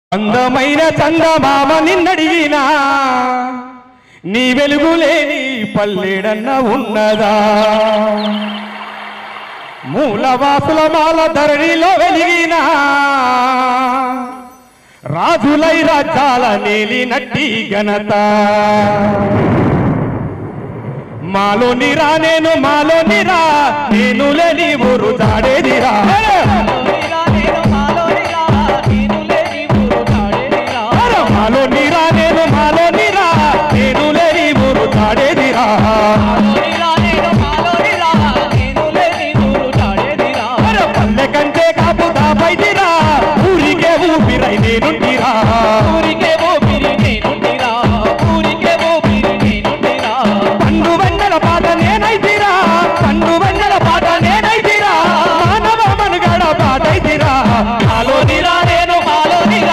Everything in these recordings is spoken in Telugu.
అందమైన చందమామ నిన్నడిగినా నీ వెలుగులేని పల్లెడన్న ఉన్నదా మూలవాసుల మాల ధరణిలో వెలిగినా రాజులై రాజ్యాల నేలినట్టి ఘనత మాలో నిరా నేను మాలో నిరా నేను లేని ఊరు దాడేదిరా మాలో నిరా నేను మాలో నిరా నేను లేని ఊరు దాడేదిరా పల్లె కంటే కాపు దాపైదిరా ఊరికే ఊపిరై నేనుంటిరా పండు వెన్నెల పాట నేనైతిరా పండు వెన్నెల పాట నేనైతిరా మానవ మనుగడ పాటైతిరా మాలో నిరా నేను మాలో నిరా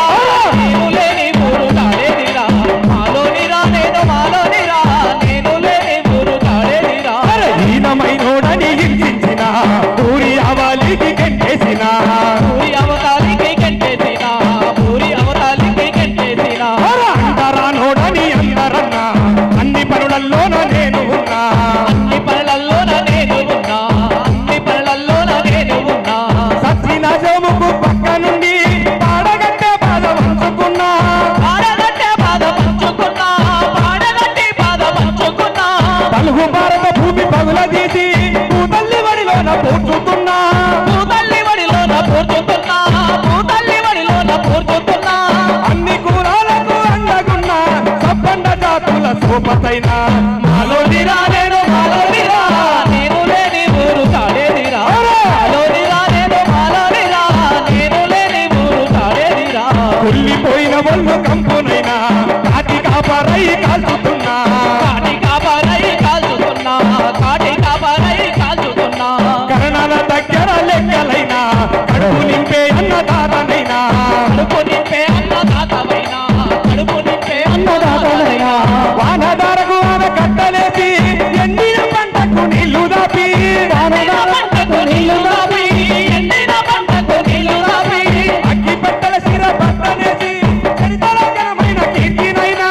అరే హీనమైనోడని హింసించిన ఊరి అవాలికి గెంటేసిన అరే అంతరానోడని అందరన్నా అన్ని పనులల్లోన నేను ఉన్నా సచ్చిన జోముకు పక్క నుండి పాడగట్టే బాధ వంచుకున్నా పలుగు భారత భూమి పగుల తీసి తల్లి వడిలోన పూర్చుతున్నా అన్ని కూరాలకు అండగున్నా సబ్బండ జాతుల సోపతైన మాలో నిరా నేను మాలో నిరా కుళ్ళిపోయిన ఒళ్ళు కంపునైనా కాటి కాపరై కాల్చుతున్నా కరణాల దగ్గర లెక్కలైనా కడుపు నింపే అన్నదాతనైనా అన్నదాతనైనా వానదారకు ఆమె కట్టలేసి ఎండిన పంటకు నీళ్లు దాపి అగ్గి పెట్టల సిర పట్టనేసి చరితరాజనమైన కీర్తినైనా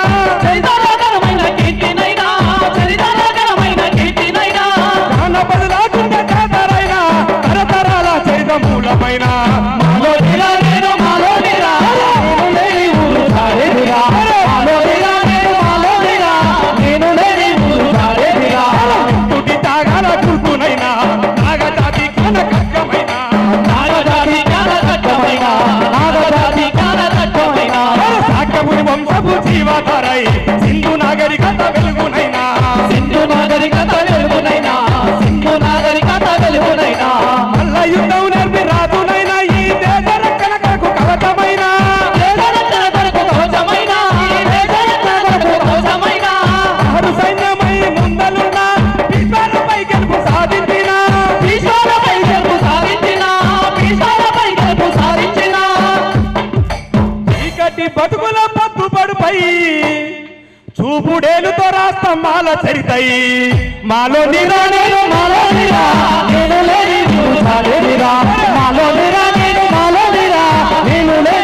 ప్రాణ బదులాకుండా జాతరైనా తరతరాల చరిత మూలమైన మాలో నిరా నేను మాలో నిరా నేను లేని ఊరు సారేదిరా మాలో నిరా నేను మాలో నిరా నేను లేని ఊరు సారేదిరా తుటి తాగాల తుర్పునైనా నాగజాతి కన కక్కమైన నాగజాతి కన కక్కమైన నాగజాతి కన కక్కమైన సాకముని వంశపు జీవాధారై సింధు నాగరికత వెలుగునైనా సింధు నాగరికత వెలుగునైనా సింధు నాగరికత వెలుగునైనా మల్ల యుద్ధం నేర్పి రాజునైనా ఈ దేశ రక్షణకు కవచమైన వేదరత్న కొరకు కవచమైన ఈ వేదరత్న కొరకు కవచమైన ఆరు సైన్యమై ముందలున్న విశ్వాలపై గెలుపు సాధించిన ఈశ్వరపై గెలుపు సాధించిన ఈశ్వరపై గెలుపు సాధించిన చీకటి బతుకుల పట్టుబడుపై చూపుడేలుతో రాస్తమ్మాల చరితై మాలో నిరా నేను మాలో నిరా నేను లేని ఊరు సాలేనిరా మాలో నిరా నేను మాలో నిరా నేను లేని